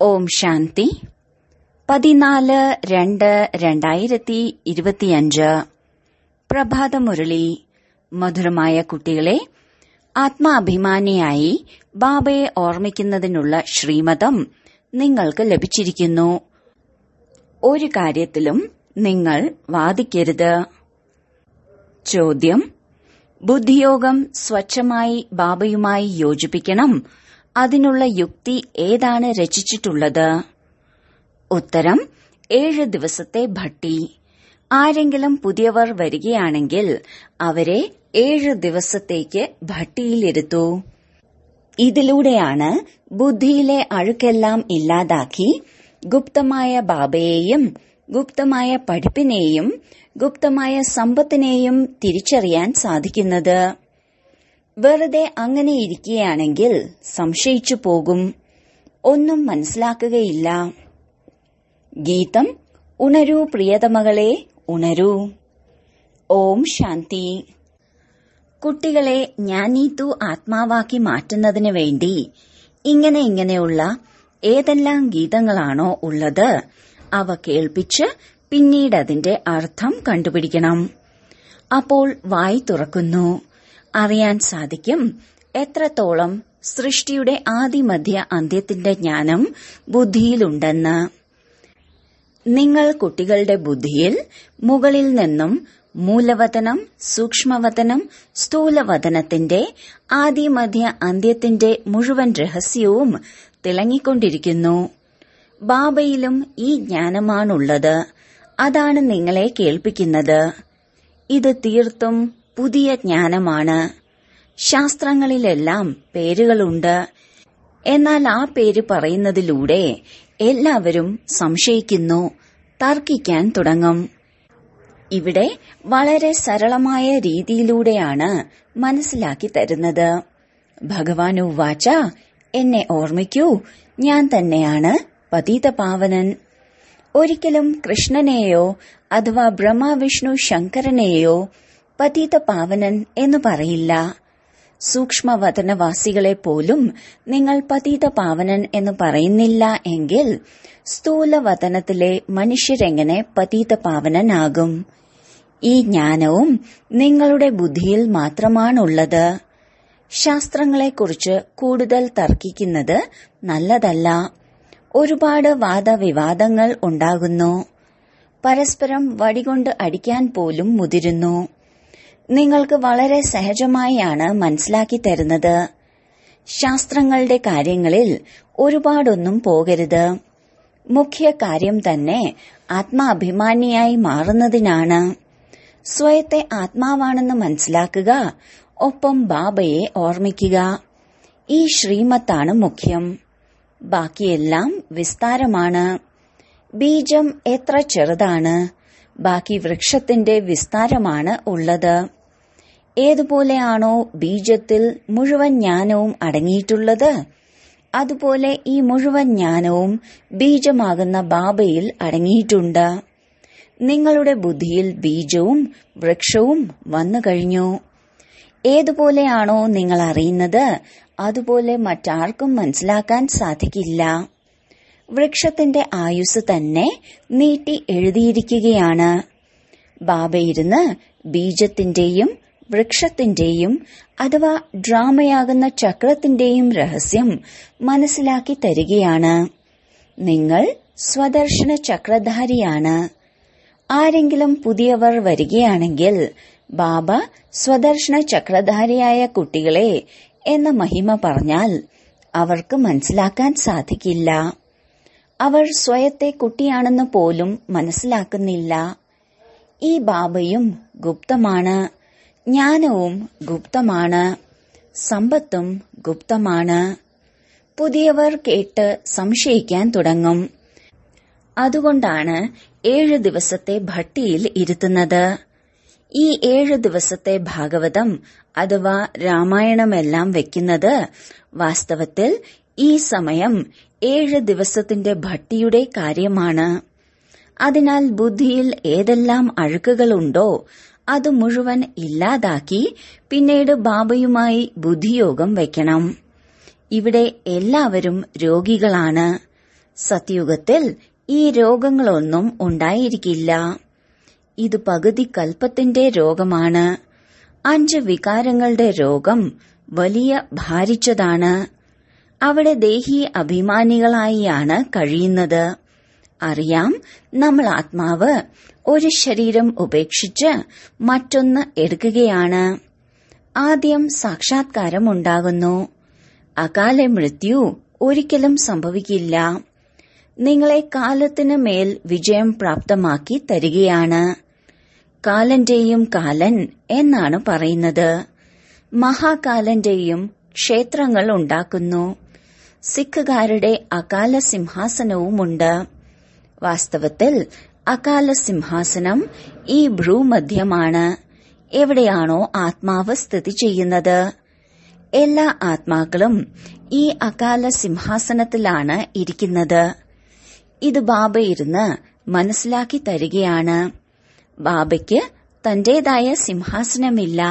ഓം ശാന്തി പതിനാല് രണ്ട് രണ്ടായിരത്തി ഇരുപത്തിയഞ്ച് പ്രഭാതമുരളി മധുരമായ കുട്ടികളെ ആത്മാഭിമാനിയായി ബാബയെ ഓർമ്മിക്കുന്നതിനുള്ള ശ്രീമതം നിങ്ങൾക്ക് ലഭിച്ചിരിക്കുന്നു ഒരു കാര്യത്തിലും നിങ്ങൾ വാദിക്കരുത് ചോദ്യം ബുദ്ധിയോഗം സ്വച്ഛമായി ബാബയുമായി യോജിപ്പിക്കണം അതിനുള്ള യുക്തി ഏതാണ് രചിച്ചിട്ടുള്ളത് ഉത്തരം ഏഴ് ദിവസത്തെ ഭട്ടി ആരെങ്കിലും പുതിയവർ വരികയാണെങ്കിൽ അവരെ ഏഴ് ദിവസത്തേക്ക് ഭട്ടിയിലിരുത്തൂ ഇതിലൂടെയാണ് ബുദ്ധിയിലെ അഴുക്കെല്ലാം ഇല്ലാതാക്കി ഗുപ്തമായ ബാബയെയും ഗുപ്തമായ പഠിപ്പിനെയും ഗുപ്തമായ സമ്പത്തിനെയും തിരിച്ചറിയാൻ സാധിക്കുന്നത് വെറുതെ അങ്ങനെ ഇരിക്കുകയാണെങ്കിൽ സംശയിച്ചു പോകും ഒന്നും മനസ്സിലാക്കുകയില്ല ഗീതം ഉണരൂ പ്രിയതമകളെ ഉണരൂ ഓം ശാന്തി കുട്ടികളെ ജ്ഞാനീതു ആത്മാവാക്കി മാറ്റുന്നതിന് വേണ്ടി ഇങ്ങനെ ഇങ്ങനെയുള്ള ഏതെല്ലാം ഗീതങ്ങളാണോ ഉള്ളത് അവ കേൾപ്പിച്ച് പിന്നീട് അതിന്റെ അർത്ഥം കണ്ടുപിടിക്കണം അപ്പോൾ വായി തുറക്കുന്നു അറിയാൻ സാധിക്കും എത്രത്തോളം സൃഷ്ടിയുടെ ആദിമധ്യ അന്ത്യത്തിന്റെ ജ്ഞാനം ബുദ്ധിയിലുണ്ടെന്ന് നിങ്ങൾ കുട്ടികളുടെ ബുദ്ധിയിൽ മുകളിൽ നിന്നും മൂലവതനം സൂക്ഷ്മവതനം സ്ഥൂലവതനത്തിന്റെ ആദിമധ്യ അന്ത്യത്തിന്റെ മുഴുവൻ രഹസ്യവും തിളങ്ങിക്കൊണ്ടിരിക്കുന്നു ബാബയിലും ഈ ജ്ഞാനമാണുള്ളത് അതാണ് നിങ്ങളെ കേൾപ്പിക്കുന്നത് ഇത് തീർത്തും പുതിയ ജ്ഞാനമാണ് ശാസ്ത്രങ്ങളിലെല്ലാം പേരുകളുണ്ട് എന്നാൽ ആ പേര് പറയുന്നതിലൂടെ എല്ലാവരും സംശയിക്കുന്നു തർക്കിക്കാൻ തുടങ്ങും ഇവിടെ വളരെ സരളമായ രീതിയിലൂടെയാണ് മനസ്സിലാക്കി തരുന്നത് ഭഗവാൻ ഉവാച എന്നെ ഓർമ്മിക്കൂ ഞാൻ തന്നെയാണ് പതീതപാവനൻ ഒരിക്കലും കൃഷ്ണനെയോ അഥവാ ബ്രഹ്മവിഷ്ണു ശങ്കരനെയോ പതീതപാവനൻ എന്ന് പറയില്ല സൂക്ഷ്മവതനവാസികളെ പോലും നിങ്ങൾ പതീതപാവനൻ എന്ന് പറയുന്നില്ല എങ്കിൽ സ്ഥൂലവതനത്തിലെ മനുഷ്യരെങ്ങനെ പതീതപാവനനാകും ഈ ജ്ഞാനവും നിങ്ങളുടെ ബുദ്ധിയിൽ മാത്രമാണുള്ളത് ശാസ്ത്രങ്ങളെക്കുറിച്ച് കൂടുതൽ തർക്കിക്കുന്നത് നല്ലതല്ല ഒരുപാട് വാദവിവാദങ്ങൾ ഉണ്ടാകുന്നു പരസ്പരം വടികൊണ്ട് അടിക്കാൻ പോലും മുതിരുന്നു നിങ്ങൾക്ക് വളരെ സഹജമായാണ് മനസ്സിലാക്കി തരുന്നത് ശാസ്ത്രങ്ങളുടെ കാര്യങ്ങളിൽ ഒരുപാടൊന്നും പോകരുത് മുഖ്യ കാര്യം തന്നെ ആത്മാഭിമാനിയായി മാറുന്നതിനാണ് സ്വയത്തെ ആത്മാവാണെന്ന് മനസ്സിലാക്കുക ഒപ്പം ബാബയെ ഓർമ്മിക്കുക ഈ ശ്രീമത്താണ് മുഖ്യം ബാക്കിയെല്ലാം വിസ്താരമാണ് ബീജം എത്ര ചെറുതാണ് ബാക്കി വൃക്ഷത്തിന്റെ വിസ്താരമാണ് ഉള്ളത് ഏതുപോലെയാണോ ബീജത്തിൽ മുഴുവൻ ജ്ഞാനവും അടങ്ങിയിട്ടുള്ളത് അതുപോലെ ഈ മുഴുവൻ ജ്ഞാനവും ബീജമാകുന്ന ബാബയിൽ അടങ്ങിയിട്ടുണ്ട് നിങ്ങളുടെ ബുദ്ധിയിൽ ബീജവും വൃക്ഷവും വന്നു കഴിഞ്ഞു ഏതുപോലെയാണോ നിങ്ങൾ അറിയുന്നത് അതുപോലെ മറ്റാർക്കും മനസ്സിലാക്കാൻ സാധിക്കില്ല വൃക്ഷത്തിന്റെ ആയുസ് തന്നെ നീട്ടി എഴുതിയിരിക്കുകയാണ് ബാബയിരുന്ന് ബീജത്തിന്റെയും വൃക്ഷത്തിന്റെയും അഥവാ ഡ്രാമയാകുന്ന ചക്രത്തിന്റെയും രഹസ്യം മനസ്സിലാക്കി തരികയാണ് നിങ്ങൾ സ്വദർശന ചക്രധാരിയാണ് ആരെങ്കിലും പുതിയവർ വരികയാണെങ്കിൽ ബാബ സ്വദർശന ചക്രധാരിയായ കുട്ടികളെ എന്ന മഹിമ പറഞ്ഞാൽ അവർക്ക് മനസ്സിലാക്കാൻ സാധിക്കില്ല അവർ സ്വയത്തെ കുട്ടിയാണെന്ന് പോലും മനസ്സിലാക്കുന്നില്ല ഈ ബാബയും ഗുപ്തമാണ് ജ്ഞാനവും ഗുപ്തമാണ് സമ്പത്തും ഗുപ്തമാണ് പുതിയവർ കേട്ട് സംശയിക്കാൻ തുടങ്ങും അതുകൊണ്ടാണ് ഏഴ് ദിവസത്തെ ഭട്ടിയിൽ ഇരുത്തുന്നത് ഈ ഏഴ് ദിവസത്തെ ഭാഗവതം അഥവാ രാമായണമെല്ലാം വെക്കുന്നത് വാസ്തവത്തിൽ ഈ സമയം ഏഴ് ദിവസത്തിന്റെ ഭട്ടിയുടെ കാര്യമാണ് അതിനാൽ ബുദ്ധിയിൽ ഏതെല്ലാം അഴുക്കുകളുണ്ടോ അത് മുഴുവൻ ഇല്ലാതാക്കി പിന്നീട് ബാബയുമായി ബുദ്ധിയോഗം വെക്കണം ഇവിടെ എല്ലാവരും രോഗികളാണ് സത്യുഗത്തിൽ ഈ രോഗങ്ങളൊന്നും ഉണ്ടായിരിക്കില്ല ഇത് പകുതി കൽപ്പത്തിന്റെ രോഗമാണ് അഞ്ച് വികാരങ്ങളുടെ രോഗം വലിയ ഭാരിച്ചതാണ് അവിടെ ദേഹി അഭിമാനികളായിയാണ് കഴിയുന്നത് അറിയാം നമ്മൾ ആത്മാവ് ഒരു ശരീരം ഉപേക്ഷിച്ച് മറ്റൊന്ന് എടുക്കുകയാണ് ആദ്യം സാക്ഷാത്കാരം ഉണ്ടാകുന്നു അകാല മൃത്യു ഒരിക്കലും സംഭവിക്കില്ല നിങ്ങളെ കാലത്തിന് മേൽ വിജയം പ്രാപ്തമാക്കി തരികയാണ് കാലന്റെയും കാലൻ എന്നാണ് പറയുന്നത് മഹാകാലന്റെയും ക്ഷേത്രങ്ങൾ ഉണ്ടാക്കുന്നു സിഖുകാരുടെ അകാല സിംഹാസനവുമുണ്ട് വാസ്തവത്തിൽ അകാല സിംഹാസനം ഈ ഭ്രൂമധ്യമാണ് എവിടെയാണോ ആത്മാവ് സ്ഥിതി ചെയ്യുന്നത് എല്ലാ ആത്മാക്കളും ഈ അകാല സിംഹാസനത്തിലാണ് ഇരിക്കുന്നത് ഇത് ബാബ ഇരുന്ന് മനസ്സിലാക്കി തരികയാണ് ബാബയ്ക്ക് തന്റേതായ സിംഹാസനമില്ല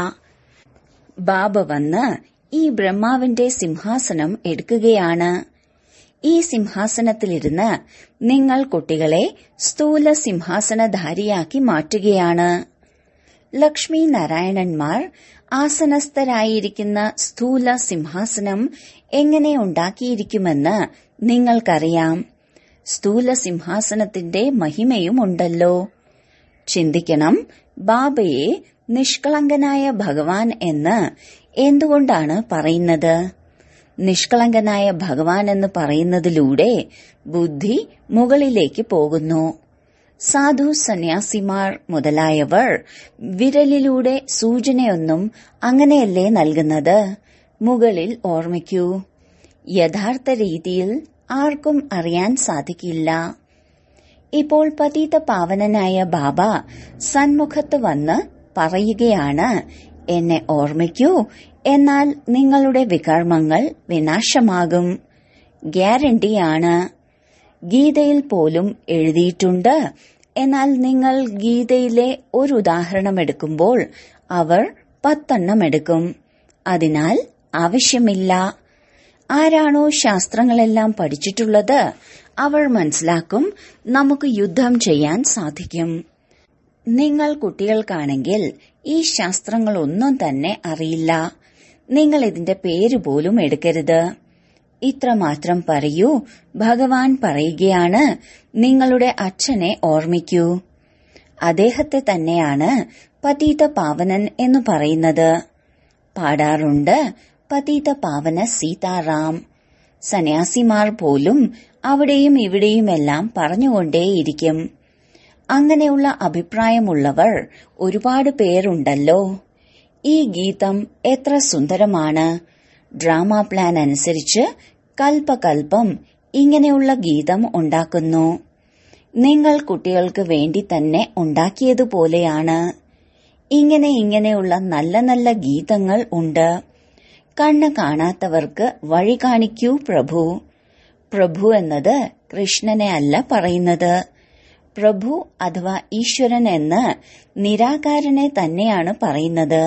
ബാബ വന്ന് ഈ ബ്രഹ്മാവിന്റെ സിംഹാസനം എടുക്കുകയാണ് ഈ സിംഹാസനത്തിലിരുന്ന് നിങ്ങൾ കുട്ടികളെ സ്ഥൂല സിംഹാസനധാരിയാക്കി മാറ്റുകയാണ് ലക്ഷ്മി നാരായണന്മാർ ആസനസ്ഥരായിരിക്കുന്ന സ്ഥൂല സിംഹാസനം എങ്ങനെ ഉണ്ടാക്കിയിരിക്കുമെന്ന് നിങ്ങൾക്കറിയാം സ്ഥൂല സിംഹാസനത്തിന്റെ മഹിമയുമുണ്ടല്ലോ ചിന്തിക്കണം ബാബയെ നിഷ്കളങ്കനായ ഭഗവാൻ എന്ന് എന്തുകൊണ്ടാണ് പറയുന്നത് നിഷ്കളങ്കനായ ഭഗവാൻ എന്ന് പറയുന്നതിലൂടെ ബുദ്ധി മുകളിലേക്ക് പോകുന്നു സാധു സന്യാസിമാർ മുതലായവർ വിരലിലൂടെ സൂചനയൊന്നും അങ്ങനെയല്ലേ നൽകുന്നത് മുകളിൽ ഓർമ്മിക്കൂ യഥാർത്ഥ രീതിയിൽ ആർക്കും അറിയാൻ സാധിക്കില്ല ഇപ്പോൾ പതീത പാവനനായ ബാബ സന്മുഖത്ത് വന്ന് പറയുകയാണ് എന്നെ ഓർമ്മിക്കൂ എന്നാൽ നിങ്ങളുടെ വികർമ്മങ്ങൾ വിനാശമാകും ഗ്യാരണ്ടിയാണ് ഗീതയിൽ പോലും എഴുതിയിട്ടുണ്ട് എന്നാൽ നിങ്ങൾ ഗീതയിലെ ഒരു ഉദാഹരണം എടുക്കുമ്പോൾ അവർ പത്തെണ്ണം എടുക്കും അതിനാൽ ആവശ്യമില്ല ആരാണോ ശാസ്ത്രങ്ങളെല്ലാം പഠിച്ചിട്ടുള്ളത് അവർ മനസ്സിലാക്കും നമുക്ക് യുദ്ധം ചെയ്യാൻ സാധിക്കും നിങ്ങൾ കുട്ടികൾക്കാണെങ്കിൽ ഈ ശാസ്ത്രങ്ങളൊന്നും തന്നെ അറിയില്ല നിങ്ങൾ ഇതിന്റെ പേര് പോലും എടുക്കരുത് ഇത്രമാത്രം പറയൂ ഭഗവാൻ പറയുകയാണ് നിങ്ങളുടെ അച്ഛനെ ഓർമ്മിക്കൂ അദ്ദേഹത്തെ തന്നെയാണ് പതീത പാവനൻ എന്ന് പറയുന്നത് പാടാറുണ്ട് പതീത പാവന സീതാറാം സന്യാസിമാർ പോലും അവിടെയും ഇവിടെയുമെല്ലാം പറഞ്ഞുകൊണ്ടേയിരിക്കും അങ്ങനെയുള്ള അഭിപ്രായമുള്ളവർ ഒരുപാട് പേരുണ്ടല്ലോ ഈ ഗീതം എത്ര സുന്ദരമാണ് ഡ്രാമ പ്ലാൻ അനുസരിച്ച് കൽപ്പകൽപ്പം ഇങ്ങനെയുള്ള ഗീതം ഉണ്ടാക്കുന്നു നിങ്ങൾ കുട്ടികൾക്ക് വേണ്ടി തന്നെ ഉണ്ടാക്കിയതുപോലെയാണ് ഇങ്ങനെ ഇങ്ങനെയുള്ള നല്ല നല്ല ഗീതങ്ങൾ ഉണ്ട് കണ്ണ് കാണാത്തവർക്ക് വഴി കാണിക്കൂ പ്രഭു പ്രഭു എന്നത് കൃഷ്ണനെ അല്ല പറയുന്നത് പ്രഭു അഥവാ ഈശ്വരൻ എന്ന് നിരാകാരനെ തന്നെയാണ് പറയുന്നത്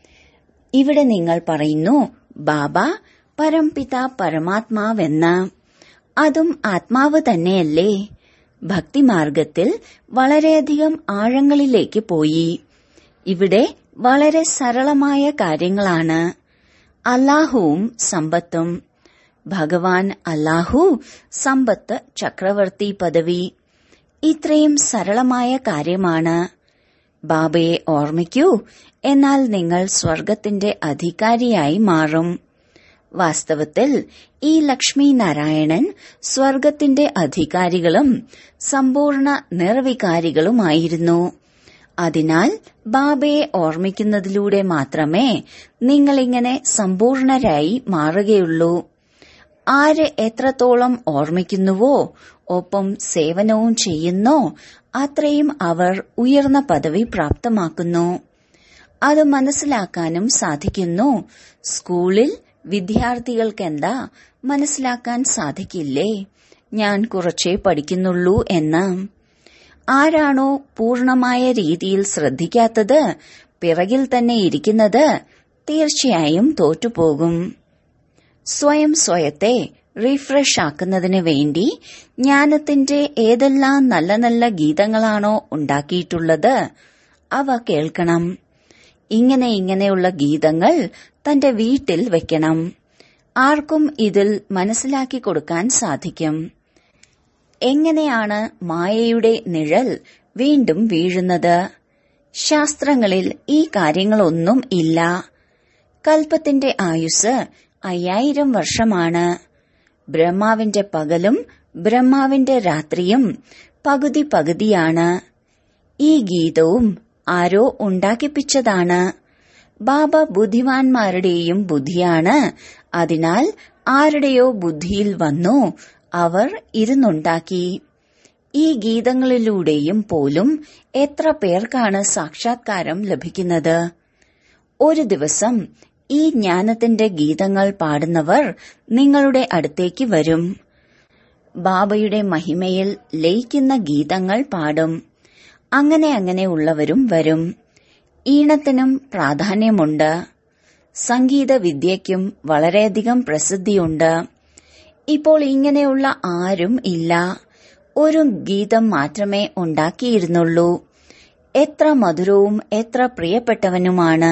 ഇവിടെ നിങ്ങൾ പറയുന്നു ബാബ പരംപിത പരമാത്മാവെന്ന് അതും ആത്മാവ് തന്നെയല്ലേ ഭക്തിമാർഗത്തിൽ വളരെയധികം ആഴങ്ങളിലേക്ക് പോയി ഇവിടെ വളരെ സരളമായ കാര്യങ്ങളാണ് അല്ലാഹുവും സമ്പത്തും ഭഗവാൻ അല്ലാഹു സമ്പത്ത് ചക്രവർത്തി പദവി ഇത്രയും സരളമായ കാര്യമാണ് ബാബയെ ഓർമ്മിക്കൂ എന്നാൽ നിങ്ങൾ സ്വർഗത്തിന്റെ അധികാരിയായി മാറും വാസ്തവത്തിൽ ഈ ലക്ഷ്മി നാരായണൻ സ്വർഗത്തിന്റെ അധികാരികളും സമ്പൂർണ്ണ നിർവികാരികളുമായിരുന്നു അതിനാൽ ബാബയെ ഓർമ്മിക്കുന്നതിലൂടെ മാത്രമേ നിങ്ങളിങ്ങനെ സമ്പൂർണരായി മാറുകയുള്ളൂ ആര് എത്രത്തോളം ഓർമ്മിക്കുന്നുവോ ഒപ്പം സേവനവും ചെയ്യുന്നോ അത്രയും അവർ ഉയർന്ന പദവി പ്രാപ്തമാക്കുന്നു അത് മനസ്സിലാക്കാനും സാധിക്കുന്നു സ്കൂളിൽ വിദ്യാർത്ഥികൾക്കെന്താ മനസ്സിലാക്കാൻ സാധിക്കില്ലേ ഞാൻ കുറച്ചേ പഠിക്കുന്നുള്ളൂ എന്ന് ആരാണോ പൂർണമായ രീതിയിൽ ശ്രദ്ധിക്കാത്തത് പിറകിൽ തന്നെ ഇരിക്കുന്നത് തീർച്ചയായും തോറ്റുപോകും സ്വയം സ്വയത്തെ റീഫ്രഷ് ആക്കുന്നതിന് വേണ്ടി ജ്ഞാനത്തിന്റെ ഏതെല്ലാം നല്ല നല്ല ഗീതങ്ങളാണോ ഉണ്ടാക്കിയിട്ടുള്ളത് അവ കേൾക്കണം ഇങ്ങനെ ഇങ്ങനെയുള്ള ഗീതങ്ങൾ തന്റെ വീട്ടിൽ വെക്കണം ആർക്കും ഇതിൽ മനസ്സിലാക്കി കൊടുക്കാൻ സാധിക്കും എങ്ങനെയാണ് മായയുടെ നിഴൽ വീണ്ടും വീഴുന്നത് ശാസ്ത്രങ്ങളിൽ ഈ കാര്യങ്ങളൊന്നും ഇല്ല കൽപ്പത്തിന്റെ ആയുസ് അയ്യായിരം വർഷമാണ് ബ്രഹ്മാവിന്റെ പകലും ബ്രഹ്മാവിന്റെ രാത്രിയും പകുതി പകുതിയാണ് ഈ ഗീതവും ആരോ ഉണ്ടാക്കിപ്പിച്ചതാണ് ബാബ ബുദ്ധിമാന്മാരുടെയും ബുദ്ധിയാണ് അതിനാൽ ആരുടെയോ ബുദ്ധിയിൽ വന്നു അവർ ഇരുന്നുണ്ടാക്കി ഈ ഗീതങ്ങളിലൂടെയും പോലും എത്ര പേർക്കാണ് സാക്ഷാത്കാരം ലഭിക്കുന്നത് ഒരു ദിവസം ഈ ജ്ഞാനത്തിന്റെ ഗീതങ്ങൾ പാടുന്നവർ നിങ്ങളുടെ അടുത്തേക്ക് വരും ബാബയുടെ മഹിമയിൽ ലയിക്കുന്ന ഗീതങ്ങൾ പാടും അങ്ങനെ അങ്ങനെ ഉള്ളവരും വരും ഈണത്തിനും പ്രാധാന്യമുണ്ട് സംഗീത വിദ്യയ്ക്കും വളരെയധികം പ്രസിദ്ധിയുണ്ട് ഇപ്പോൾ ഇങ്ങനെയുള്ള ആരും ഇല്ല ഒരു ഗീതം മാത്രമേ ഉണ്ടാക്കിയിരുന്നുള്ളൂ എത്ര മധുരവും എത്ര പ്രിയപ്പെട്ടവനുമാണ്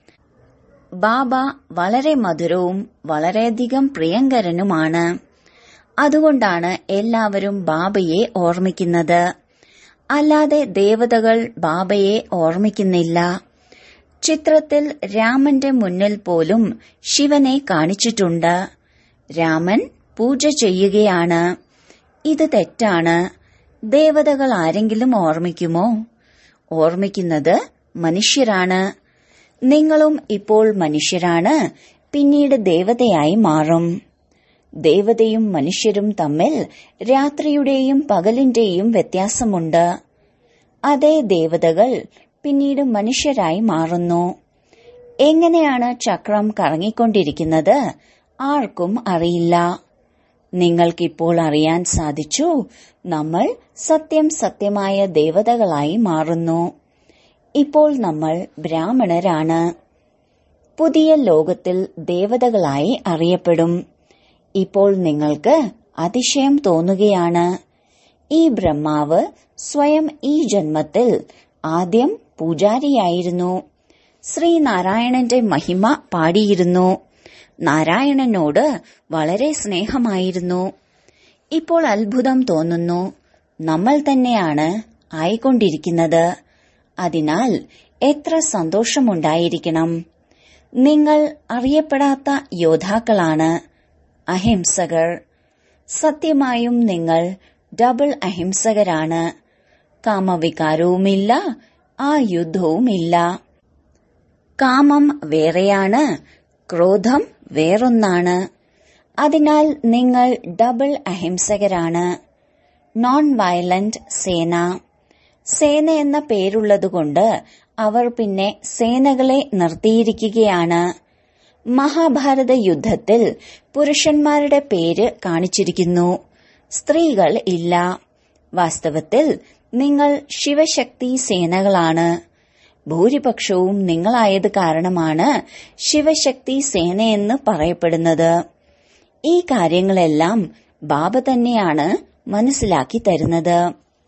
ബാബ വളരെ മധുരവും വളരെയധികം പ്രിയങ്കരനുമാണ് അതുകൊണ്ടാണ് എല്ലാവരും ബാബയെ ഓർമ്മിക്കുന്നത് അല്ലാതെ ദേവതകൾ ബാബയെ ഓർമ്മിക്കുന്നില്ല ചിത്രത്തിൽ രാമന്റെ മുന്നിൽ പോലും ശിവനെ കാണിച്ചിട്ടുണ്ട് രാമൻ പൂജ ചെയ്യുകയാണ് ഇത് തെറ്റാണ് ദേവതകൾ ആരെങ്കിലും ഓർമ്മിക്കുമോ ഓർമ്മിക്കുന്നത് മനുഷ്യരാണ് നിങ്ങളും ഇപ്പോൾ മനുഷ്യരാണ് പിന്നീട് ദേവതയായി മാറും ദേവതയും മനുഷ്യരും തമ്മിൽ രാത്രിയുടെയും പകലിന്റെയും വ്യത്യാസമുണ്ട് അതേ ദേവതകൾ പിന്നീട് മനുഷ്യരായി മാറുന്നു എങ്ങനെയാണ് ചക്രം കറങ്ങിക്കൊണ്ടിരിക്കുന്നത് ആർക്കും അറിയില്ല നിങ്ങൾക്കിപ്പോൾ അറിയാൻ സാധിച്ചു നമ്മൾ സത്യം സത്യമായ ദേവതകളായി മാറുന്നു ഇപ്പോൾ നമ്മൾ ബ്രാഹ്മണരാണ് പുതിയ ലോകത്തിൽ ദേവതകളായി അറിയപ്പെടും ഇപ്പോൾ നിങ്ങൾക്ക് അതിശയം തോന്നുകയാണ് ഈ ബ്രഹ്മാവ് സ്വയം ഈ ജന്മത്തിൽ ആദ്യം പൂജാരിയായിരുന്നു ശ്രീനാരായണന്റെ മഹിമ പാടിയിരുന്നു നാരായണനോട് വളരെ സ്നേഹമായിരുന്നു ഇപ്പോൾ അത്ഭുതം തോന്നുന്നു നമ്മൾ തന്നെയാണ് ആയിക്കൊണ്ടിരിക്കുന്നത് അതിനാൽ എത്ര സന്തോഷമുണ്ടായിരിക്കണം നിങ്ങൾ അറിയപ്പെടാത്ത യോദ്ധാക്കളാണ് അഹിംസകർ സത്യമായും നിങ്ങൾ ഡബിൾ അഹിംസകരാണ് കാമവികാരവുമില്ല ആ യുദ്ധവുമില്ല കാമം വേറെയാണ് ക്രോധം വേറൊന്നാണ് അതിനാൽ നിങ്ങൾ ഡബിൾ അഹിംസകരാണ് നോൺ വയലന്റ് സേന സേന എന്ന പേരുള്ളതുകൊണ്ട് അവർ പിന്നെ സേനകളെ നിർത്തിയിരിക്കുകയാണ് മഹാഭാരത യുദ്ധത്തിൽ പുരുഷന്മാരുടെ പേര് കാണിച്ചിരിക്കുന്നു സ്ത്രീകൾ ഇല്ല വാസ്തവത്തിൽ നിങ്ങൾ ശിവശക്തി സേനകളാണ് ഭൂരിപക്ഷവും നിങ്ങളായത് കാരണമാണ് ശിവശക്തി സേനയെന്ന് പറയപ്പെടുന്നത് ഈ കാര്യങ്ങളെല്ലാം ബാബ തന്നെയാണ് മനസ്സിലാക്കി തരുന്നത്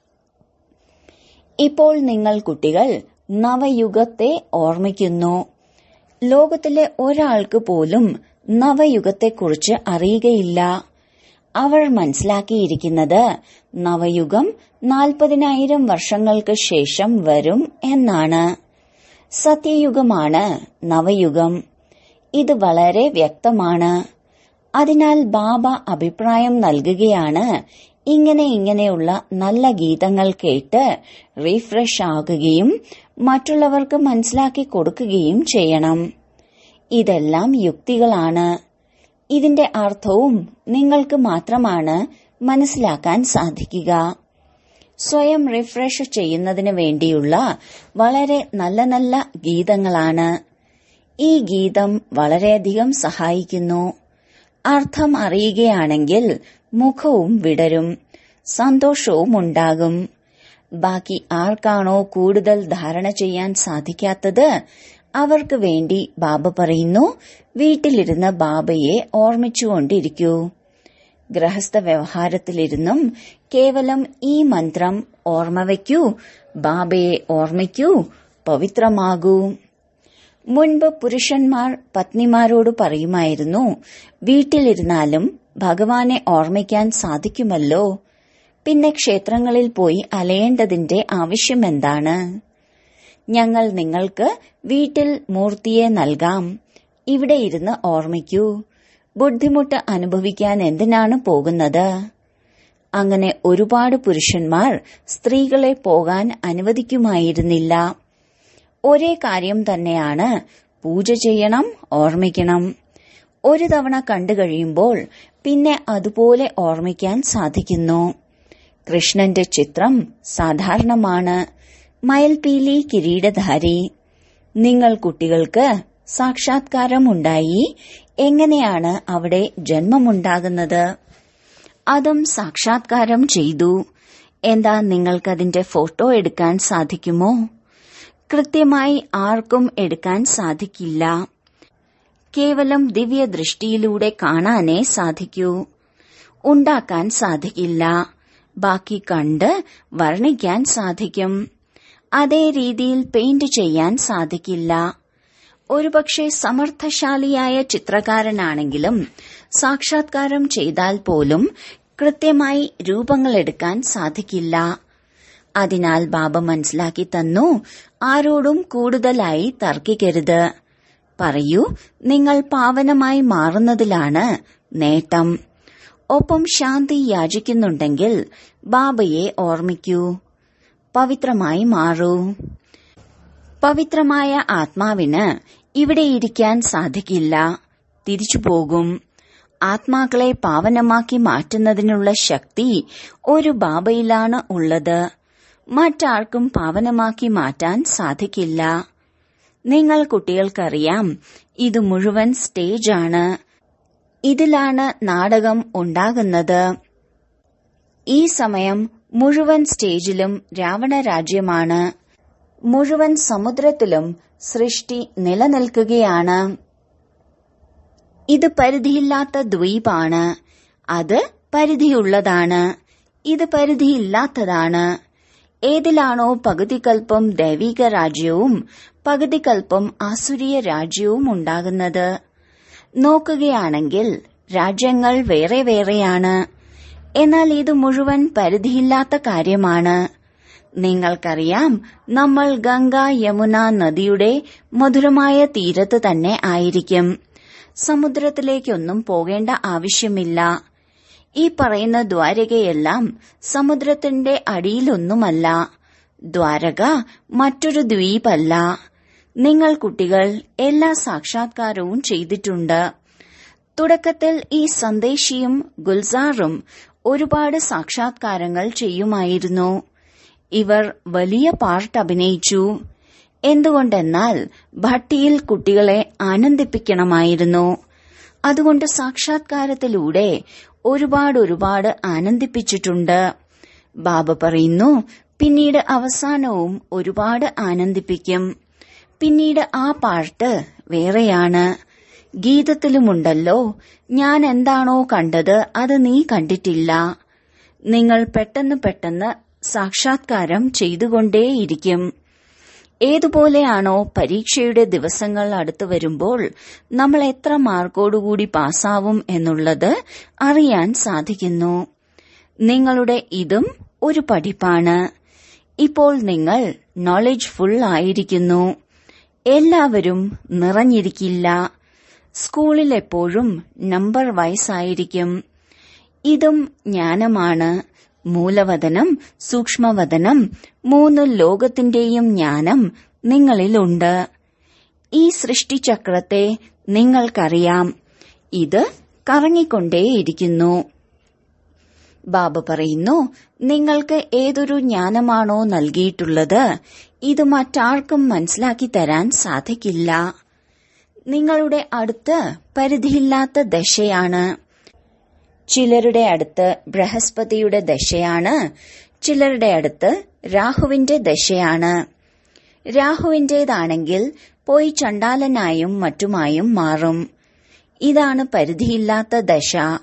ഇപ്പോൾ നിങ്ങൾ കുട്ടികൾ നവയുഗത്തെ ഓർമ്മിക്കുന്നു ലോകത്തിലെ ഒരാൾക്ക് പോലും നവയുഗത്തെക്കുറിച്ച് അറിയുകയില്ല അവർ മനസ്സിലാക്കിയിരിക്കുന്നത് നവയുഗം നാൽപ്പതിനായിരം വർഷങ്ങൾക്ക് ശേഷം വരും എന്നാണ് സത്യയുഗമാണ് നവയുഗം ഇത് വളരെ വ്യക്തമാണ് അതിനാൽ ബാബ അഭിപ്രായം നൽകുകയാണ് ഇങ്ങനെ ഇങ്ങനെയുള്ള നല്ല ഗീതങ്ങൾ കേട്ട് റീഫ്രഷ് ആകുകയും മറ്റുള്ളവർക്ക് മനസ്സിലാക്കി കൊടുക്കുകയും ചെയ്യണം ഇതെല്ലാം യുക്തികളാണ് ഇതിന്റെ അർത്ഥവും നിങ്ങൾക്ക് മാത്രമാണ് മനസ്സിലാക്കാൻ സാധിക്കുക സ്വയം റിഫ്രഷ് ചെയ്യുന്നതിന് വേണ്ടിയുള്ള വളരെ നല്ല നല്ല ഗീതങ്ങളാണ് ഈ ഗീതം വളരെയധികം സഹായിക്കുന്നു അർത്ഥം അറിയുകയാണെങ്കിൽ മുഖവും വിടരും സന്തോഷവും ഉണ്ടാകും ബാക്കി ആർക്കാണോ കൂടുതൽ ധാരണ ചെയ്യാൻ സാധിക്കാത്തത് അവർക്ക് വേണ്ടി ബാബ പറയുന്നു വീട്ടിലിരുന്ന് ബാബയെ ഓർമ്മിച്ചുകൊണ്ടിരിക്കൂ ഗൃഹസ്ഥ വ്യവഹാരത്തിലിരുന്നും കേവലം ഈ മന്ത്രം ഓർമ്മ വയ്ക്കൂ ബാബയെ ഓർമ്മിക്കൂ പവിത്രമാകൂ മുൻപ് പുരുഷന്മാർ പത്നിമാരോട് പറയുമായിരുന്നു വീട്ടിലിരുന്നാലും ഭഗവാനെ ഓർമ്മിക്കാൻ സാധിക്കുമല്ലോ പിന്നെ ക്ഷേത്രങ്ങളിൽ പോയി അലയേണ്ടതിന്റെ ആവശ്യമെന്താണ് ഞങ്ങൾ നിങ്ങൾക്ക് വീട്ടിൽ മൂർത്തിയെ നൽകാം ഇവിടെ ഇരുന്ന് ഓർമ്മിക്കൂ ബുദ്ധിമുട്ട് അനുഭവിക്കാൻ എന്തിനാണ് പോകുന്നത് അങ്ങനെ ഒരുപാട് പുരുഷന്മാർ സ്ത്രീകളെ പോകാൻ അനുവദിക്കുമായിരുന്നില്ല ഒരേ കാര്യം തന്നെയാണ് പൂജ ചെയ്യണം ഓർമ്മിക്കണം ഒരു തവണ കണ്ടു കഴിയുമ്പോൾ പിന്നെ അതുപോലെ ഓർമ്മിക്കാൻ സാധിക്കുന്നു കൃഷ്ണന്റെ ചിത്രം സാധാരണമാണ് മയൽപീലി കിരീടധാരി നിങ്ങൾ കുട്ടികൾക്ക് സാക്ഷാത്കാരമുണ്ടായി എങ്ങനെയാണ് അവിടെ ജന്മമുണ്ടാകുന്നത് അതും സാക്ഷാത്കാരം ചെയ്തു എന്താ നിങ്ങൾക്കതിന്റെ ഫോട്ടോ എടുക്കാൻ സാധിക്കുമോ കൃത്യമായി ആർക്കും എടുക്കാൻ സാധിക്കില്ല കേവലം ദിവ്യദൃഷ്ടിയിലൂടെ കാണാനേ സാധിക്കൂ ഉണ്ടാക്കാൻ സാധിക്കില്ല ബാക്കി കണ്ട് വർണ്ണിക്കാൻ സാധിക്കും അതേ രീതിയിൽ പെയിന്റ് ചെയ്യാൻ സാധിക്കില്ല ഒരുപക്ഷെ സമർത്ഥശാലിയായ ചിത്രകാരനാണെങ്കിലും സാക്ഷാത്കാരം ചെയ്താൽ പോലും കൃത്യമായി രൂപങ്ങളെടുക്കാൻ സാധിക്കില്ല അതിനാൽ ബാബ മനസ്സിലാക്കി തന്നു ആരോടും കൂടുതലായി തർക്കിക്കരുത് പറയൂ നിങ്ങൾ പാവനമായി മാറുന്നതിലാണ് നേട്ടം ഒപ്പം ശാന്തി യാചിക്കുന്നുണ്ടെങ്കിൽ ബാബയെ ഓർമ്മിക്കൂ പവിത്രമായി മാറൂ പവിത്രമായ ആത്മാവിന് ഇവിടെ ഇരിക്കാൻ സാധിക്കില്ല തിരിച്ചു പോകും ആത്മാക്കളെ പാവനമാക്കി മാറ്റുന്നതിനുള്ള ശക്തി ഒരു ബാബയിലാണ് ഉള്ളത് മറ്റാർക്കും പാവനമാക്കി മാറ്റാൻ സാധിക്കില്ല നിങ്ങൾ കുട്ടികൾക്കറിയാം ഇത് മുഴുവൻ സ്റ്റേജാണ് ഇതിലാണ് നാടകം ഉണ്ടാകുന്നത് ഈ സമയം മുഴുവൻ സ്റ്റേജിലും രാവണ രാജ്യമാണ് മുഴുവൻ സമുദ്രത്തിലും സൃഷ്ടി നിലനിൽക്കുകയാണ് ഇത് പരിധിയില്ലാത്ത ദ്വീപാണ് അത് പരിധിയുള്ളതാണ് ഇത് പരിധിയില്ലാത്തതാണ് ഏതിലാണോ പകുതികൽപ്പം ദൈവിക രാജ്യവും പകുതികൽപ്പം ആസുരീയ രാജ്യവും ഉണ്ടാകുന്നത് നോക്കുകയാണെങ്കിൽ രാജ്യങ്ങൾ വേറെ വേറെയാണ് എന്നാൽ ഇത് മുഴുവൻ പരിധിയില്ലാത്ത കാര്യമാണ് നിങ്ങൾക്കറിയാം നമ്മൾ ഗംഗ യമുന നദിയുടെ മധുരമായ തീരത്ത് തന്നെ ആയിരിക്കും സമുദ്രത്തിലേക്കൊന്നും പോകേണ്ട ആവശ്യമില്ല ഈ പറയുന്ന ദ്വാരകയെല്ലാം സമുദ്രത്തിന്റെ അടിയിലൊന്നുമല്ല ദ്വാരക മറ്റൊരു ദ്വീപല്ല നിങ്ങൾ കുട്ടികൾ എല്ലാ സാക്ഷാത്കാരവും ചെയ്തിട്ടുണ്ട് തുടക്കത്തിൽ ഈ സന്ദേശിയും ഗുൽസാറും ഒരുപാട് സാക്ഷാത്കാരങ്ങൾ ചെയ്യുമായിരുന്നു ഇവർ വലിയ പാർട്ട് അഭിനയിച്ചു എന്തുകൊണ്ടെന്നാൽ ഭട്ടിയിൽ കുട്ടികളെ ആനന്ദിപ്പിക്കണമായിരുന്നു അതുകൊണ്ട് സാക്ഷാത്കാരത്തിലൂടെ ഒരുപാട് ഒരുപാട് ആനന്ദിപ്പിച്ചിട്ടുണ്ട് ബാബ പറയുന്നു പിന്നീട് അവസാനവും ഒരുപാട് ആനന്ദിപ്പിക്കും പിന്നീട് ആ പാർട്ട് വേറെയാണ് ഗീതത്തിലുമുണ്ടല്ലോ ഞാൻ എന്താണോ കണ്ടത് അത് നീ കണ്ടിട്ടില്ല നിങ്ങൾ പെട്ടെന്ന് പെട്ടെന്ന് സാക്ഷാത്കാരം ചെയ്തുകൊണ്ടേയിരിക്കും ഏതുപോലെയാണോ പരീക്ഷയുടെ ദിവസങ്ങൾ അടുത്തു വരുമ്പോൾ നമ്മൾ എത്ര മാർക്കോടുകൂടി പാസ്സാവും എന്നുള്ളത് അറിയാൻ സാധിക്കുന്നു നിങ്ങളുടെ ഇതും ഒരു പഠിപ്പാണ് ഇപ്പോൾ നിങ്ങൾ നോളജ് ഫുൾ ആയിരിക്കുന്നു എല്ലാവരും നിറഞ്ഞിരിക്കില്ല സ്കൂളിൽ എപ്പോഴും നമ്പർ വൈസ് ആയിരിക്കും ഇതും ജ്ഞാനമാണ് മൂലവതനം സൂക്ഷ്മവതനം മൂന്ന് ലോകത്തിന്റെയും ജ്ഞാനം നിങ്ങളിലുണ്ട് ഈ സൃഷ്ടിചക്രത്തെ നിങ്ങൾക്കറിയാം ഇത് കറങ്ങിക്കൊണ്ടേയിരിക്കുന്നു ബാബ പറയുന്നു നിങ്ങൾക്ക് ഏതൊരു ജ്ഞാനമാണോ നൽകിയിട്ടുള്ളത് ഇത് മറ്റാർക്കും മനസ്സിലാക്കി തരാൻ സാധിക്കില്ല നിങ്ങളുടെ അടുത്ത് പരിധിയില്ലാത്ത ദശയാണ് ചിലരുടെ അടുത്ത് ബൃഹസ്പതിയുടെ ദശയാണ് ചിലരുടെ അടുത്ത് രാഹുവിന്റെ ദശയാണ് രാഹുവിന്റേതാണെങ്കിൽ പോയി ചണ്ടാലനായും മറ്റുമായും മാറും ഇതാണ് പരിധിയില്ലാത്ത ദശ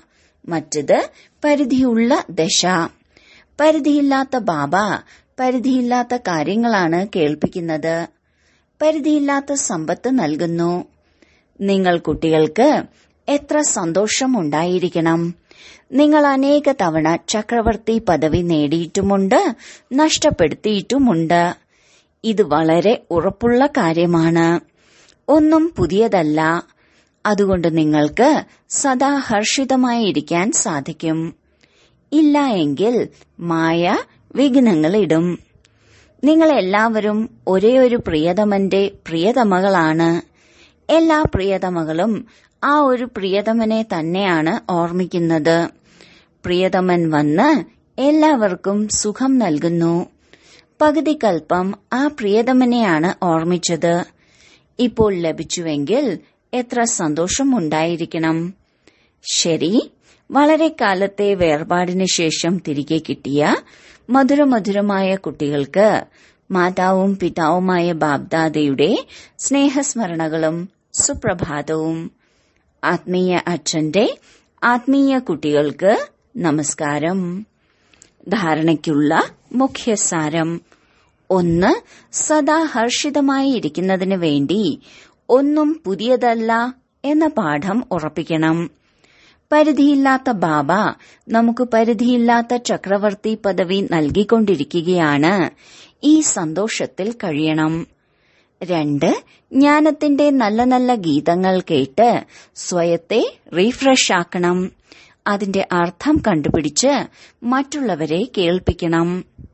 മറ്റത് പരിധിയുള്ള ദശ പരിധിയില്ലാത്ത ബാബ പരിധിയില്ലാത്ത കാര്യങ്ങളാണ് കേൾപ്പിക്കുന്നത് പരിധിയില്ലാത്ത സമ്പത്ത് നൽകുന്നു നിങ്ങൾ കുട്ടികൾക്ക് എത്ര സന്തോഷമുണ്ടായിരിക്കണം നിങ്ങൾ അനേക തവണ ചക്രവർത്തി പദവി നേടിയിട്ടുമുണ്ട് നഷ്ടപ്പെടുത്തിയിട്ടുമുണ്ട് ഇത് വളരെ ഉറപ്പുള്ള കാര്യമാണ് ഒന്നും പുതിയതല്ല അതുകൊണ്ട് നിങ്ങൾക്ക് സദാ ഹർഷിതമായിരിക്കാൻ സാധിക്കും ഇല്ല എങ്കിൽ മായ വിഘ്നങ്ങളിടും നിങ്ങൾ എല്ലാവരും ഒരേ ഒരു പ്രിയതമന്റെ പ്രിയതമകളാണ് എല്ലാ പ്രിയതമകളും ആ ഒരു പ്രിയതമനെ തന്നെയാണ് ഓർമ്മിക്കുന്നത് പ്രിയതമൻ വന്ന് എല്ലാവർക്കും സുഖം നൽകുന്നു പകുതി കൽപ്പം ആ പ്രിയതമനെയാണ് ഓർമ്മിച്ചത് ഇപ്പോൾ ലഭിച്ചുവെങ്കിൽ എത്ര സന്തോഷം ഉണ്ടായിരിക്കണം ശരി വളരെ കാലത്തെ വേർപാടിന് ശേഷം തിരികെ കിട്ടിയ മധുരമധുരമായ കുട്ടികൾക്ക് മാതാവും പിതാവുമായ ബാബ്ദാദയുടെ സ്നേഹസ്മരണകളും സുപ്രഭാതവും ആത്മീയ അച്ഛന്റെ ആത്മീയ കുട്ടികൾക്ക് നമസ്കാരം ധാരണയ്ക്കുള്ള മുഖ്യസാരം ഒന്ന് സദാ ഹർഷിതമായി ഇരിക്കുന്നതിന് വേണ്ടി ഒന്നും പുതിയതല്ല എന്ന പാഠം ഉറപ്പിക്കണം പരിധിയില്ലാത്ത ബാബ നമുക്ക് പരിധിയില്ലാത്ത ചക്രവർത്തി പദവി നൽകിക്കൊണ്ടിരിക്കുകയാണ് ഈ സന്തോഷത്തിൽ കഴിയണം രണ്ട് ജ്ഞാനത്തിന്റെ നല്ല നല്ല ഗീതങ്ങൾ കേട്ട് സ്വയത്തെ റീഫ്രഷ് ആക്കണം അതിന്റെ അർത്ഥം കണ്ടുപിടിച്ച് മറ്റുള്ളവരെ കേൾപ്പിക്കണം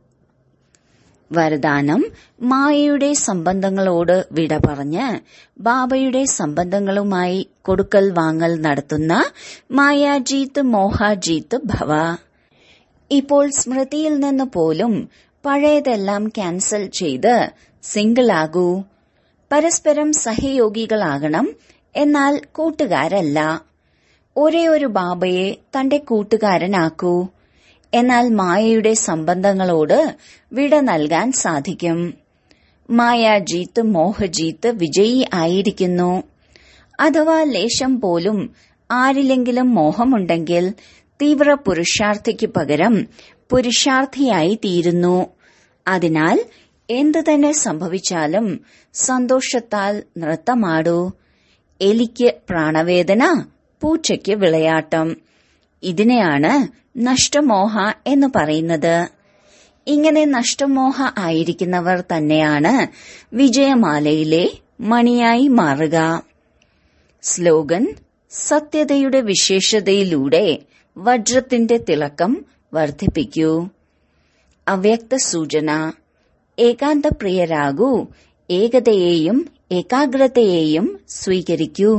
വരദാനം മായയുടെ സംബന്ധങ്ങളോട് വിട പറഞ്ഞ് ബാബയുടെ സംബന്ധങ്ങളുമായി കൊടുക്കൽ വാങ്ങൽ നടത്തുന്ന മായാജീത്ത് മോഹാജീത്ത് ഭവ ഇപ്പോൾ സ്മൃതിയിൽ നിന്ന് പോലും പഴയതെല്ലാം ക്യാൻസൽ ചെയ്ത് സിംഗിൾ ആകൂ പരസ്പരം സഹയോഗികളാകണം എന്നാൽ കൂട്ടുകാരല്ല ഒരേ ഒരു ബാബയെ തന്റെ കൂട്ടുകാരനാക്കൂ എന്നാൽ മായയുടെ സംബന്ധങ്ങളോട് വിട നൽകാൻ സാധിക്കും മായാജീത്ത് മോഹജീത്ത് വിജയി ആയിരിക്കുന്നു അഥവാ ലേശം പോലും ആരിലെങ്കിലും മോഹമുണ്ടെങ്കിൽ തീവ്ര പുരുഷാർത്ഥിക്ക് പകരം പുരുഷാർത്ഥിയായി തീരുന്നു അതിനാൽ എന്തു തന്നെ സംഭവിച്ചാലും സന്തോഷത്താൽ നൃത്തമാടൂ എലിക്ക് പ്രാണവേദന പൂച്ചയ്ക്ക് വിളയാട്ടം ഇതിനെയാണ് നഷ്ടമോഹ എന്ന് പറയുന്നത് ഇങ്ങനെ നഷ്ടമോഹ ആയിരിക്കുന്നവർ തന്നെയാണ് വിജയമാലയിലെ മണിയായി മാറുക സ്ലോഗൻ സത്യതയുടെ വിശേഷതയിലൂടെ വജ്രത്തിന്റെ തിളക്കം വർദ്ധിപ്പിക്കൂ അവ്യക്ത സൂചന ഏകാന്തപ്രിയരാകൂ ഏകതയെയും ഏകാഗ്രതയെയും സ്വീകരിക്കൂ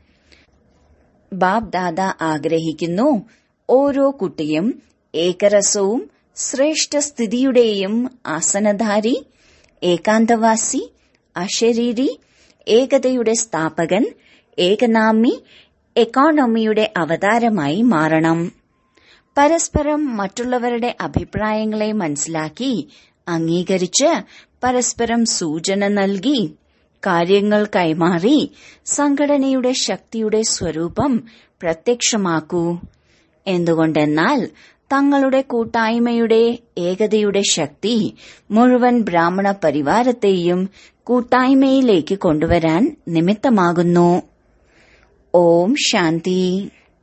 ബാബ് ദാദ ആഗ്രഹിക്കുന്നു ഓരോ കുട്ടിയും ഏകരസവും ശ്രേഷ്ഠസ്ഥിതിയുടെയും ആസനധാരി ഏകാന്തവാസി അശരീരി ഏകതയുടെ സ്ഥാപകൻ ഏകനാമി എക്കോണമിയുടെ അവതാരമായി മാറണം പരസ്പരം മറ്റുള്ളവരുടെ അഭിപ്രായങ്ങളെ മനസ്സിലാക്കി അംഗീകരിച്ച് പരസ്പരം സൂചന നൽകി കാര്യങ്ങൾ കൈമാറി സംഘടനയുടെ ശക്തിയുടെ സ്വരൂപം പ്രത്യക്ഷമാക്കൂ എന്തുകൊണ്ടെന്നാൽ തങ്ങളുടെ കൂട്ടായ്മയുടെ ഏകതയുടെ ശക്തി മുഴുവൻ ബ്രാഹ്മണ പരിവാരത്തെയും കൂട്ടായ്മയിലേക്ക് കൊണ്ടുവരാൻ നിമിത്തമാകുന്നു ഓം ശാന്തി